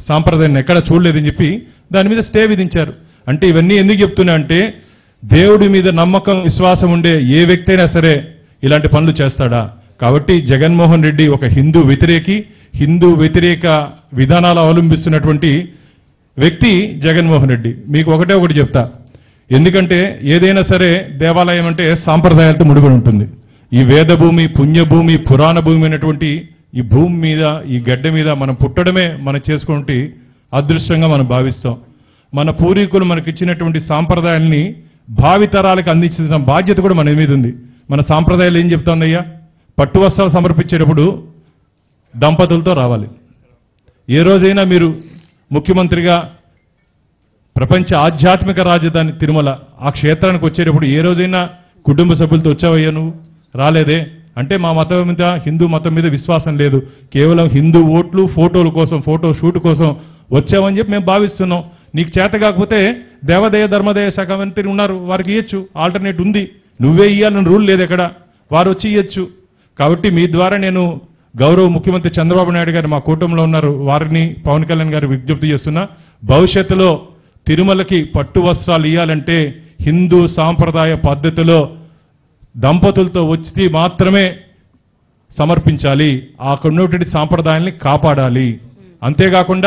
సాంప్రదాయాన్ని ఎక్కడ చూడలేదని చెప్పి దాని మీద స్టే విధించారు అంటే ఇవన్నీ ఎందుకు చెప్తున్నా అంటే దేవుడి మీద నమ్మకం విశ్వాసం ఉండే ఏ వ్యక్తి అయినా సరే ఇలాంటి పనులు చేస్తాడా కాబట్టి జగన్మోహన్ రెడ్డి ఒక హిందూ వ్యతిరేకి హిందూ వ్యతిరేక విధానాలు అవలంబిస్తున్నటువంటి వ్యక్తి జగన్మోహన్ రెడ్డి మీకు ఒకటే ఒకటి చెప్తా ఎందుకంటే ఏదైనా సరే దేవాలయం అంటే సాంప్రదాయాలతో ముడిపడి ఉంటుంది ఈ వేదభూమి పుణ్యభూమి పురాణ భూమి అయినటువంటి ఈ భూమి మీద ఈ గడ్డ మీద మనం పుట్టడమే మనం చేసుకుంటే అదృష్టంగా మనం భావిస్తాం మన పూర్వీకులు మనకి ఇచ్చినటువంటి సాంప్రదాయాల్ని భావితరాలకు అందించిన బాధ్యత కూడా మన మీద ఉంది మన సాంప్రదాయాలు ఏం చెప్తాందయ్యా పట్టు వస్త్రాలు సమర్పించేటప్పుడు దంపతులతో రావాలి ఏ రోజైనా మీరు ముఖ్యమంత్రిగా ప్రపంచ ఆధ్యాత్మిక రాజధాని తిరుమల ఆ క్షేత్రానికి వచ్చేటప్పుడు ఏ రోజైనా కుటుంబ సభ్యులతో వచ్చావయ్యా నువ్వు రాలేదే అంటే మా మతం మీద హిందూ మతం మీద విశ్వాసం లేదు కేవలం హిందూ ఓట్లు ఫోటోల కోసం ఫోటో షూట్ కోసం వచ్చావని చెప్పి మేము భావిస్తున్నాం నీకు చేత కాకపోతే దేవాదయ ధర్మదయ శాఖ మంత్రి ఉన్నారు వారికి ఇవ్వచ్చు ఆల్టర్నేట్ ఉంది నువ్వే ఇవ్వాలని రూల్ లేదు ఎక్కడ వారు వచ్చి ఇవ్వచ్చు కాబట్టి మీ ద్వారా నేను గౌరవ ముఖ్యమంత్రి చంద్రబాబు నాయుడు గారు మా కూటమిలో ఉన్నారు వారిని పవన్ కళ్యాణ్ గారు విజ్ఞప్తి చేస్తున్నా భవిష్యత్తులో తిరుమలకి పట్టు వస్త్రాలు ఇవ్వాలంటే హిందూ సాంప్రదాయ పద్ధతిలో దంపతులతో వచ్చి మాత్రమే సమర్పించాలి ఆ ఉన్నటువంటి సాంప్రదాయాల్ని కాపాడాలి అంతేకాకుండా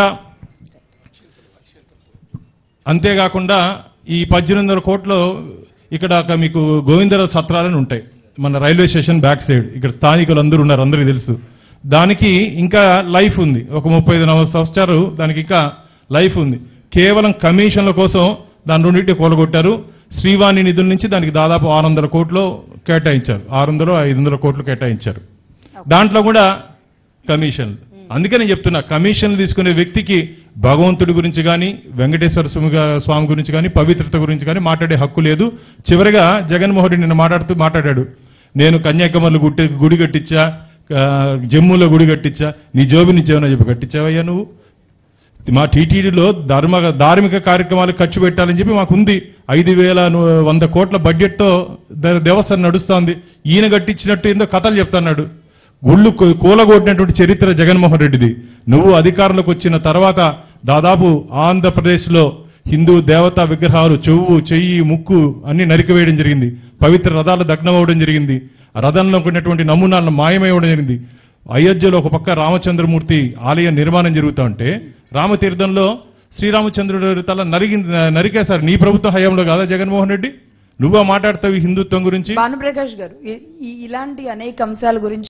అంతేకాకుండా ఈ పద్దెనిమిది వందల కోట్లు ఇక్కడ ఒక మీకు గోవిందరావు సత్రాలని ఉంటాయి మన రైల్వే స్టేషన్ బ్యాక్ సైడ్ ఇక్కడ స్థానికులు అందరూ ఉన్నారు అందరికీ తెలుసు దానికి ఇంకా లైఫ్ ఉంది ఒక ముప్పై ఐదు నలభై సంవత్సరాలు దానికి ఇంకా లైఫ్ ఉంది కేవలం కమిషన్ల కోసం దాని రెండింటి కూలగొట్టారు శ్రీవాణి నిధుల నుంచి దానికి దాదాపు ఆరు వందల కోట్లు కేటాయించారు ఆరు వందలు ఐదు వందల కోట్లు కేటాయించారు దాంట్లో కూడా కమిషన్లు అందుకే నేను చెప్తున్నా కమిషన్లు తీసుకునే వ్యక్తికి భగవంతుడి గురించి కానీ వెంకటేశ్వర స్వామి గా- స్వామి గురించి కానీ పవిత్రత గురించి కానీ మాట్లాడే హక్కు లేదు చివరిగా జగన్మోహన్ రెడ్డి నిన్న మాట్లాడుతూ మాట్లాడాడు నేను కన్యాకుమారిలో గుట్టి గుడి కట్టించా ఆ, జమ్మూలో గుడి కట్టించా నీ జోబి నుంచి ఏమైనా చెప్పి కట్టించావయ్యా నువ్వు మా టీటీడీలో ధర్మ ధార్మిక కార్యక్రమాలు ఖర్చు పెట్టాలని చెప్పి మాకు ఉంది ఐదు వేల ను- వంద కోట్ల బడ్జెట్తో ద- దేవస్థానం నడుస్తోంది ఈయన కట్టించినట్టు ఏందో కథలు చెప్తున్నాడు గుళ్ళు కూ- కూలగొట్టినటువంటి చరిత్ర జగన్మోహన్ రెడ్డిది నువ్వు అధికారంలోకి వచ్చిన తర్వాత దాదాపు ఆంధ్రప్రదేశ్లో హిందూ దేవతా విగ్రహాలు చెవు చెయ్యి ముక్కు అన్ని నరికివేయడం జరిగింది పవిత్ర రథాలు దగ్నమవడం జరిగింది ఆ రథంలో ఉన్నటువంటి నమూనాలను మాయమయ్యడం జరిగింది అయోధ్యలో ఒక పక్క రామచంద్రమూర్తి ఆలయ నిర్మాణం జరుగుతా ఉంటే రామతీర్థంలో శ్రీరామచంద్రుడి తల నరిగి నరికేశారు నీ ప్రభుత్వ హయాంలో కాదా జగన్మోహన్ రెడ్డి నువ్వా మాట్లాడతావు ఈ హిందుత్వం గురించి భానుప్రకాష్ గారు ఇ- ఈ- ఇలాంటి అనేక అంశాల గురించి